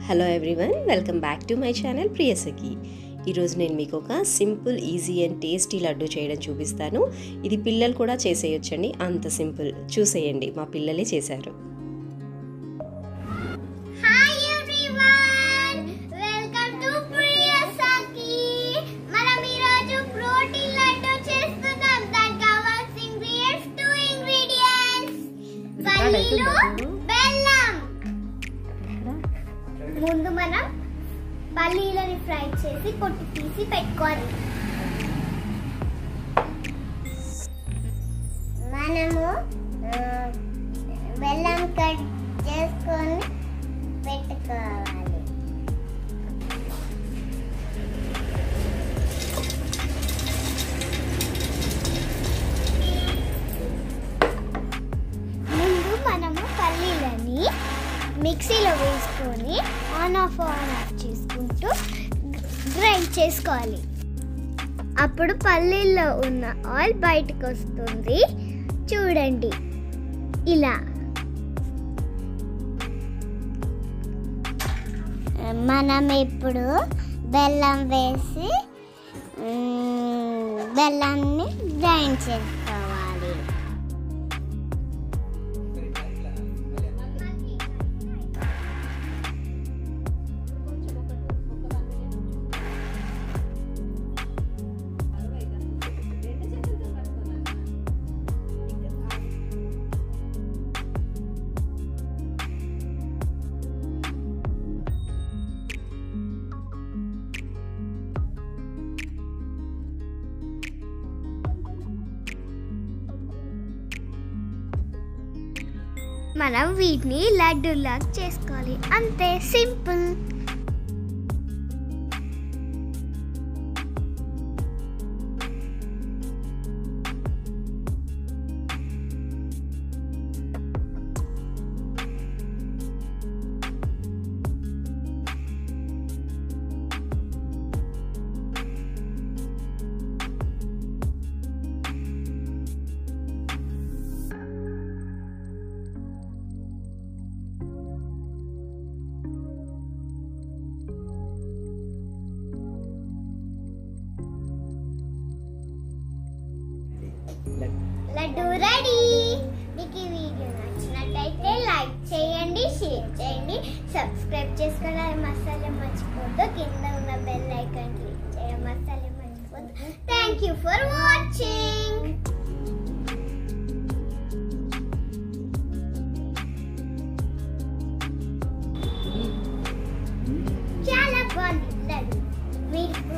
hello everyone welcome back to my channel Priyasakhi ఈరోజు నేను మీకు ఒక simple easy and tasty laddu చేయడం చూపిస్తాను ఇది పిల్లలు కూడా చేసేయొచ్చండి అంత సింపుల్ చూసేయండి మా పిల్లలే చేశారు hi everyone welcome to Priyasakhi మనం ఈరోజు ప్రోటీన్ లడ్డు చేస్తున్నాం దానికి కావాల్సిన ఇంగ్రీడియంట్స్ టూ ఇంగ్రీడియంట్స్ పల్లీలు బెల్లం ముందు మనం పల్లీలని ఫ్రై చేసి పొట్టు తీసి పెట్టుకోవాలి మనము ఆ, బెల్లం కట్ చేసుకొని పెట్టుకోవాలి ముందు మనము పల్లీలని మిక్సీలో వేసుకొని ఆన్ ఆఫ్ ఆన్ ఆఫ్ చేసుకుంటూ గ్రైండ్ చేసుకోవాలి అప్పుడు పల్లీల్లో ఉన్న ఆయిల్ బయటకు వస్తుంది చూడండి ఇలా మనం ఇప్పుడు బెల్లం వేసి మ్, బెల్లాన్ని గ్రైండ్ చేసుకోవాలి మనం వీటిని లడ్డూలాగా చేసుకోవాలి అంతే సింపుల్ లడ్డు రెడీ మీకు ఈ వీడియో నచ్చినట్టయితే లైక్ చేయండి షేర్ చేయండి సబ్స్క్రైబ్ చేసుకోవడం మసాలా మర్చిపోద్దు కింద ఉన్న బెల్ ఐకాన్ క్లిక్ చేయడం మసాలా మర్చిపోద్దు థ్యాంక్ యూ ఫర్ వాచింగ్ చాలా బాగుంది లడ్డు మీరు